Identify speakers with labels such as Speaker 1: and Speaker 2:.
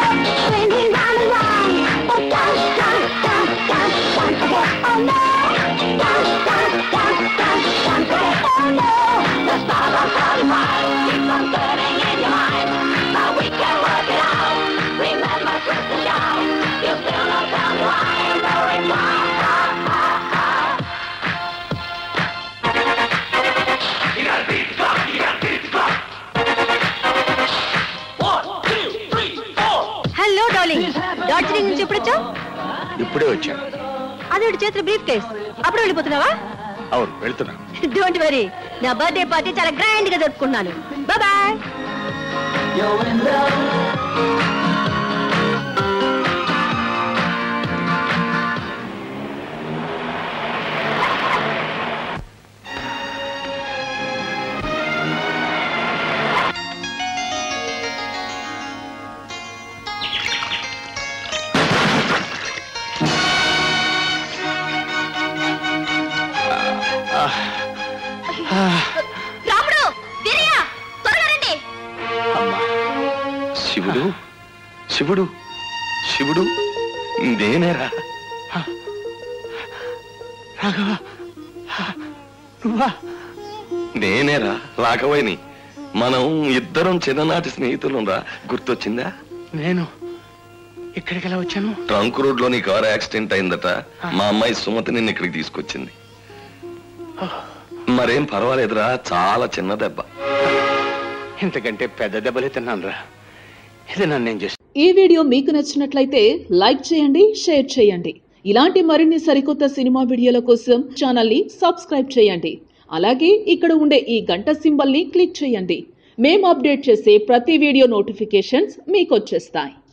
Speaker 1: spinning round and round. Oh, dance, dance, dance, dance, dance again. Oh no, dance, dance, dance, dance, dance again. Oh no, the stars are satisfied. Keep on turning in your mind. Now we can work it out. Remember, twist and shout. You still not tell me why. No reply. Ha, ha, ha.
Speaker 2: You gotta beat the clock, you gotta beat the clock. One, two, three, four.
Speaker 3: Hello darling Darjeeling నుంచి ఎప్పుడు వచ్చావు
Speaker 4: ఇప్పుడే వచ్చాను
Speaker 3: అదే చేతుల brief case అప్పుడు వెళ్ళిపోతున్నావా
Speaker 4: అవును వెళ్తున్నాను
Speaker 3: డోంట్ వరీ నా బర్త్డే పార్టీ చాలా గ్రాండ్ గా జరుపుకున్నాను బాయ్ రాముడు వీరయ్య త్వరగా రండి
Speaker 4: అమ్మా శివుడు శివుడు శివుడు నేనేరా నేనేరా రాఘవయ్యని మనం ఇద్దరం చిన్ననాటి స్నేహితులం రా గుర్తొచ్చిందా
Speaker 5: నేను ఇక్కడికి ఎలా వచ్చాను
Speaker 4: ట్రంక్ రోడ్ లో నీ కారు యాక్సిడెంట్ అయిందట మా అమ్మాయి సుమతి నిన్ను ఇక్కడికి తీసుకొచ్చింది మరేం పర్వాలేదురా చాలా చిన్న దెబ్బ
Speaker 5: ఇంతకంటే పెద్ద దెబ్బలే తిన్నాను రా ఇది నన్ను ఏం చేస్తాను
Speaker 6: ఈ వీడియో మీకు నచ్చినట్లయితే లైక్ చేయండి షేర్ చేయండి ఇలాంటి మరిన్ని సరికొత్త సినిమా వీడియోల కోసం ఛానల్ ని సబ్స్క్రైబ్ చేయండి అలాగే ఇక్కడ ఉండే ఈ గంట సింబల్ ని క్లిక్ చేయండి మేము అప్డేట్ చేసే ప్రతి వీడియో నోటిఫికేషన్స్ మీకు వచ్చేస్తాయి